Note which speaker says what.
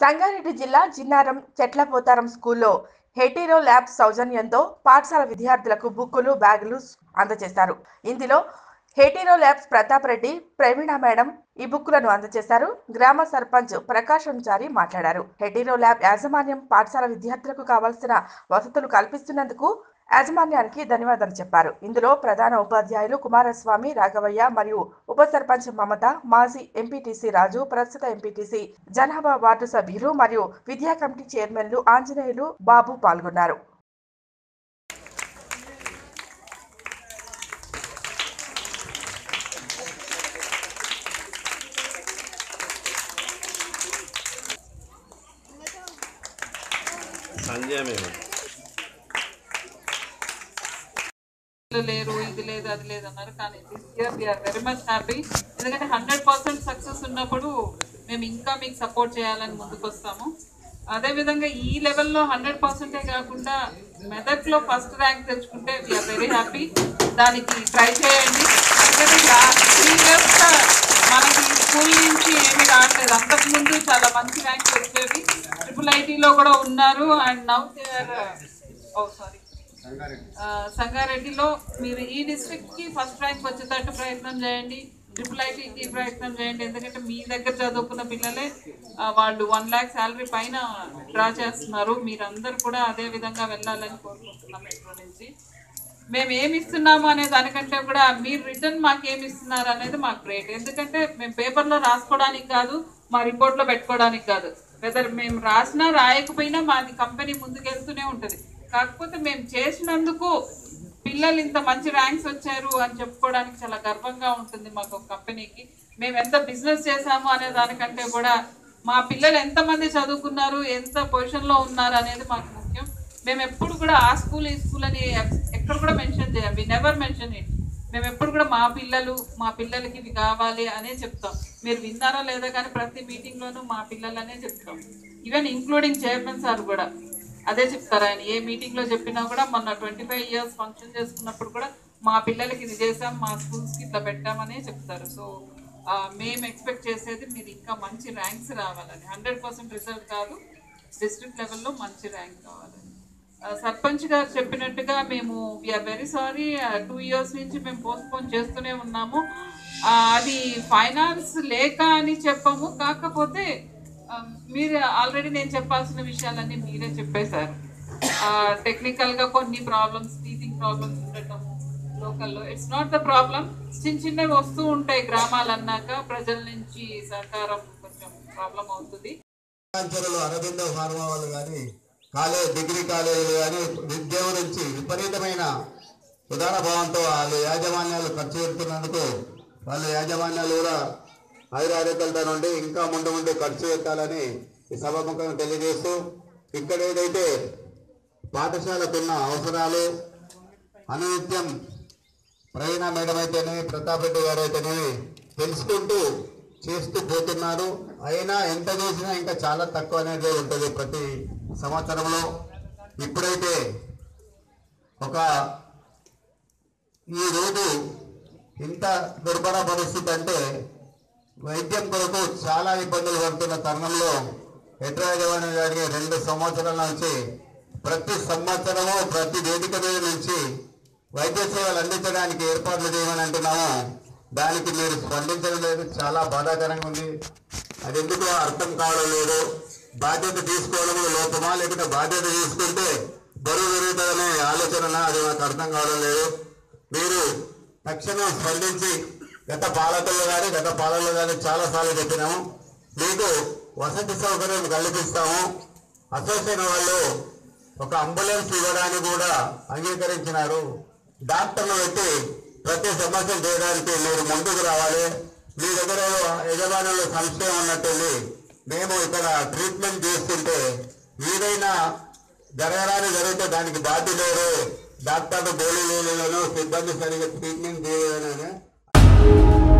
Speaker 1: సంగారెడ్డి జిల్లా జిన్నారం చెట్లపోతారం స్కూల్లో హెటీరో ల్యాబ్ సౌజన్యంతో పాఠశాల విద్యార్థులకు బుక్కులు బ్యాగులు అందజేశారు ఇందులో హెటీరో ల్యాబ్స్ ప్రతాప్ రెడ్డి ప్రవీణ మేడం ఈ బుక్కులను అందజేశారు గ్రామ సర్పంచ్ ప్రకాశం చారి మాట్లాడారు హెటీరో ల్యాబ్ యాజమాన్యం పాఠశాల విద్యార్థులకు కావాల్సిన వసతులు కల్పిస్తున్నందుకు యాజమాన్యానికి ధన్యవాదాలు చెప్పారు ఇందులో ప్రధాన ఉపాధ్యాయులు కుమారస్వామి రాఘవయ్య మరియు ఉప సర్పంచ్ మమత మాజీ ఎంపీటీసీ రాజు ప్రస్తుత ఎంపీటీసీ జనాభా వార్డు సభ్యులు మరియు విద్యా కమిటీ చైర్మన్లు ఆంజనేయులు బాబు పాల్గొన్నారు
Speaker 2: సంజయ్ మేము
Speaker 3: లేరు ఇది లేదు అది లేదు అన్నారు కానీ this year we're very much happy ఎందుకంటే హండ్రెడ్ పర్సెంట్ సక్సెస్ ఉన్నప్పుడు మేము ఇంకా మీకు సపోర్ట్ చేయాలని ముందుకు వస్తాము అదేవిధంగా ఈ లెవెల్లో హండ్రెడ్ పర్సెంటే కాకుండా మెదక్లో ఫస్ట్ ర్యాంక్ తెచ్చుకుంటే వీఆర్ వెరీ హ్యాపీ దానికి ట్రై చేయండి ఎందుకంటే త్రీ ఇయర్స్గా మనకి స్కూల్ నుంచి ఏమి రావట్లేదు అంతకుముందు చాలా మంచి ర్యాంక్ వచ్చేవి ట్రిపుల్ ఐటీలో కూడా ఉన్నారు and now they are oh sorry ఆ, సంగారెడ్డిలో మీరు ఈ డిస్ట్రిక్ట్ కి ఫస్ట్ ర్యాంక్ వచ్చేటట్టు ప్రయత్నం చేయండి ట్రిపుల్ ఐటీకి ప్రయత్నం చేయండి ఎందుకంటే మీ దగ్గర చదువుకున్న పిల్లలే ఆ, వాళ్ళు వన్ ల్యాక్ శాలరీ పైన డ్రా చేస్తున్నారు మీరందరూ కూడా అదే విధంగా వెళ్ళాలని కోరుకుంటున్నాం మెట్రో నుంచి మేము ఏమి ఇస్తున్నాము అనే దానికంటే కూడా మీరు రిటర్న్ మాకు ఏమి ఇస్తున్నారు అనేది మాకు గ్రేట్ ఎందుకంటే మేము పేపర్లో రాసుకోవడానికి కాదు మా రిపోర్ట్లో పెట్టుకోవడానికి కాదు వెదర్ మేము రాసినా రాయకపోయినా మాది కంపెనీ ముందుకెళ్తూనే ఉంటుంది కాకపోతే మేము చేసినందుకు పిల్లలు ఇంత మంచి ర్యాంక్స్ వచ్చారు అని చెప్పుకోవడానికి చాలా గర్వంగా ఉంటుంది మాకు ఒక కంపెనీకి మేము ఎంత బిజినెస్ చేశాము అనే దానికంటే కూడా మా పిల్లలు ఎంతమంది చదువుకున్నారు ఎంత పొజిషన్లో ఉన్నారు అనేది మాకు ముఖ్యం మేము ఎప్పుడు కూడా ఆ స్కూల్ ఈ స్కూల్ అని ఎక్కడ కూడా మెన్షన్ చేయం వి నెవర్ మెన్షన్ ఇట్ మేము ఎప్పుడు కూడా మా పిల్లలు మా పిల్లలకి ఇవి కావాలి అనే చెప్తాం మీరు విన్నారా లేదా కానీ ప్రతి మీటింగ్లోనూ మా పిల్లలనే చెప్తాం ఈవెన్ ఇంక్లూడింగ్ చైర్మన్ సార్ కూడా అదే చెప్తారు ఆయన ఏ మీటింగ్లో చెప్పినా కూడా మొన్న ట్వంటీ ఫైవ్ ఇయర్స్ ఫంక్షన్ చేసుకున్నప్పుడు కూడా మా పిల్లలకి ఇది చేసాం మా స్కూల్స్కి ఇట్లా పెట్టామనే చెప్తారు సో మేము ఎక్స్పెక్ట్ చేసేది మీరు ఇంకా మంచి ర్యాంక్స్ రావాలని హండ్రెడ్ పర్సెంట్ రిజల్ట్ కాదు డిస్ట్రిక్ట్ లెవెల్లో మంచి ర్యాంక్ కావాలని ఆ, సర్పంచ్ గారు చెప్పినట్టుగా మేము we're very sorry two years నుంచి మేము పోస్ట్పోన్ చేస్తూనే ఉన్నాము ఆ, అది ఫైనాన్స్ లేక అని చెప్పము కాకపోతే ఆ, మీరు ఆల్రెడీ నేను చెప్పాల్సిన విషయాలన్నీ మీరే చెప్పేశారు టెక్నికల్గా కొన్ని ప్రాబ్లమ్స్ టీచింగ్ ప్రాబ్లమ్స్ ఉండటము లోకల్లో ఇట్స్ నాట్ ద ప్రాబ్లం చిన్న చిన్నవి వస్తూ ఉంటాయి గ్రామాలు అన్నాక ప్రజల నుంచి సహకారం కొంచెం ప్రాబ్లం అవుతుంది
Speaker 4: కాంచరులు అరవింద ఫార్మా వాళ్ళు కానీ కాలేజ్ డిగ్రీ కాలేజీలు కానీ విద్య గురించి విపరీతమైన ఉదార భావంతో వాళ్ళు యాజమాన్యాలు ఖర్చు పెడుతున్నందుకు వాళ్ళ యాజమాన్యాలు కూడా ఆయురారోగ్యాలతో నుండి ఇంకా ముందు ముందు ఖర్చు పెట్టాలని ఈ సభాముఖంగా తెలియజేస్తూ ఇక్కడ ఏదైతే పాఠశాలకున్న అవసరాలు అనునిత్యం ప్రవీణ మేడం అయితేనేమి ప్రతాప్ రెడ్డి గారు అయితేనేమి తెలుసుకుంటూ చేస్తూ పోతున్నారు అయినా ఎంత చేసినా ఇంకా చాలా తక్కువ అనేది ఉంటుంది ప్రతి సంవత్సరంలో ఇప్పుడైతే ఒక ఈ రోజు ఇంత దుర్భర పరిస్థితి అంటే వైద్యం కొరకు చాలా ఇబ్బందులు పడుతున్న తరుణంలో ఎట్రాజవాణి గారికి రెండు సంవత్సరాల నుంచి ప్రతి సంవత్సరము ప్రతి వేదిక మీద నుంచి వైద్య సేవలు అందించడానికి ఏర్పాట్లు చేయమని అంటున్నాము దానికి మీరు స్పందించడం లేదు చాలా బాధాకరంగా ఉంది అది ఎందుకో అర్థం కావడం లేదు బాధ్యత తీసుకోవడంలో లోపమా లేకుంటే బాధ్యత తీసుకుంటే బరువు పెరుగుతుందనే ఆలోచన అది నాకు అర్థం కావడం లేదు మీరు తక్షణం స్పందించి గత పాలకులు కానీ గత పాలకులు కానీ చాలా సార్లు చెప్పినాము మీకు వసతి సౌకర్యం కల్పిస్తాము అసోసియేషన్ వాళ్ళు ఒక అంబులెన్స్ ఇవ్వడానికి కూడా అంగీకరించినారు డాక్టర్లు పెట్టి ప్రతి సమస్య చేయడానికి మీరు ముందుకు రావాలి మీ దగ్గర యజమానులు సంశయం ఉన్నట్టుంది మేము ఇక్కడ ట్రీట్మెంట్ చేస్తుంటే ఏదైనా జరగరాని జరిగితే దానికి బాధ్యత లేరు డాక్టర్లు గోళీలను సిబ్బంది సరిగ్గా ట్రీట్మెంట్ చేయలేదని